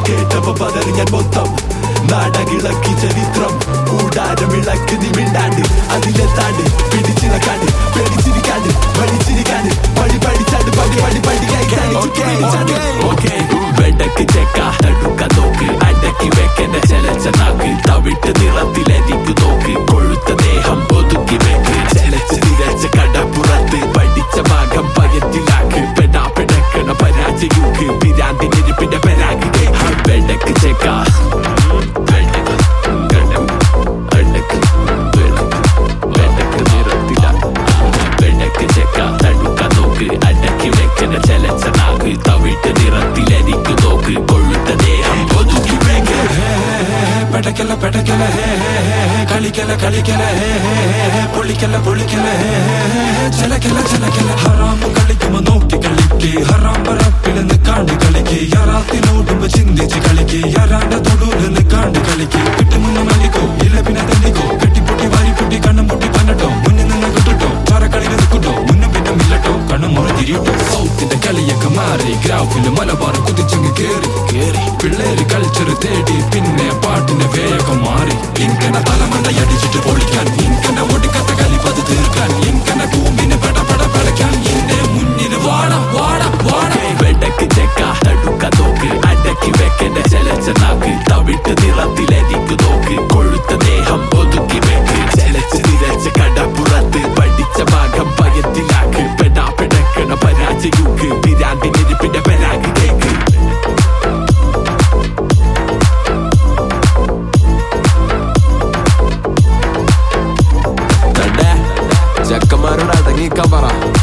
കേട്ടപ്പോ പതറി ഞാൻ മൊത്തം നാടകിളക്കി ചരിത്രം കൂടാരമിളക്ക് നീ മിണ്ടാണ്ട് അതിന്റെ താണ്ട് പിടിച്ചിളക്കാണ്ട് പേടിച്ചിരിക്കാണ്ട് പഠിച്ചിരിക്കാണ്ട് പടി പഠിച്ചാണ്ട് പടി പടി പടി ഓക്കെ വെടക്ക് ചെക്ക തടുക്ക നോക്ക് അടക്കി വെക്കണ്ട ചെലച്ച നാക്ക് തവിട്ട് നിറത്തിലരിക്കു നോക്ക് കൊഴുത്ത ദേഹം ഒതുക്കി വെക്ക് ചെലച്ച് നിരച്ച കടപ്പുറത്ത് പഠിച്ച ഭാഗം പയറ്റിലാക്ക് പെടാ പെടക്കണ പരാജയൂക്ക് പിരാന്തിനിരിപ്പിന്റെ പരാഗ് കേക്ക് വെടക്ക് ചെക്ക വെടക്ക് വെടക്ക് വെടക്ക് നിറത്തില വെടക്ക് ചെക്ക തടുക്ക നോക്ക് അടക്കി വെക്കണ ചെലച്ച നാക്ക് തവിട്ട് നിറത്തിലരിക്കു നോക്ക് കൊഴുത്ത ദേഹം ഒതുക്കി വെക്ക് പെടക്കല പെടക്കല ഹേ ഹേ ഹേ കളിക്കല കളിക്കല ഹേ ഹേ ഹേ പൊളിക്കല പൊളിക്കല ഹേ ഹേ ഹേ ചലക്കല ചലക്കല ഹറാം കളിക്കുമ്പോ നോക്കി കളിക്ക് ഹറാം പറപ്പില് നിക്കാണ്ട് കളിക്ക് യറാത്തിനോടുമ്പോ ചിന്തിച്ച് കളിക്ക് യറാന്റെ തൊടൂല് നിക്കാണ്ട് കളിക്ക് കിട്ടുമുന്ന മല്ലിക്കോ ഇല്ല പിന്നെ തല്ലിക്കോ കെട്ടിപ്പൊട്ടി വാരിപ്പൊട്ടി കണ്ണും പൊട്ടി പന്നട്ടോ മുന്നിൽ നിന്ന് കിട്ടുട്ടോ ചോരക്കളിയിൽ നിൽക്കുട്ടോ മുന്നും പിന്നെ മില്ലട്ടോ കണ്ണും മുറിഞ്ഞിരിട്ടോ സൗത്തിന്റെ കളിയൊക്കെ മാറി ഗ്രാഫില് മലബാർ കുതിച്ചങ്ങ് കേറി കേറി പിള്ളേര് കൾച്ചർ തേടി പിന്നെ പാട്ടിന്റെ വേഗം മാറി ഇങ്കന തലമണ്ടയടിച്ചിട്ട് പൊളിക്കാൻ ഇങ്കന ഒടുക്കത്തെ കലിപ്പത് തീർക്കാൻ ഇങ്കന കൂമ്പിന് പട പട പടക്കാൻ ഇന്റെ മുന്നിൽ വാട വാട വാട വെടക്ക് ചെക്ക തടുക്ക നോക്ക് അടക്കി വെക്കണ്ട ചെലച്ച നാക്ക് തവിട്ട് നിറത്തിലരിക്കു നോക്ക് കൊഴുത്ത ദേഹം ഒതുക്കി വെക്ക് ചെലച്ച് നിരച്ച കടപ്പുറത്ത് പഠിച്ച ഭാഗം പയത്തിലാക്ക് പെടാ പെടക്കണ പരാജയൂക്ക് പിരാന്തിനിരിപ്പിന്റെ പരാഗ് കേക്ക് ചെക്കന്മാരോട് അടങ്ങിക്കാൻ പറ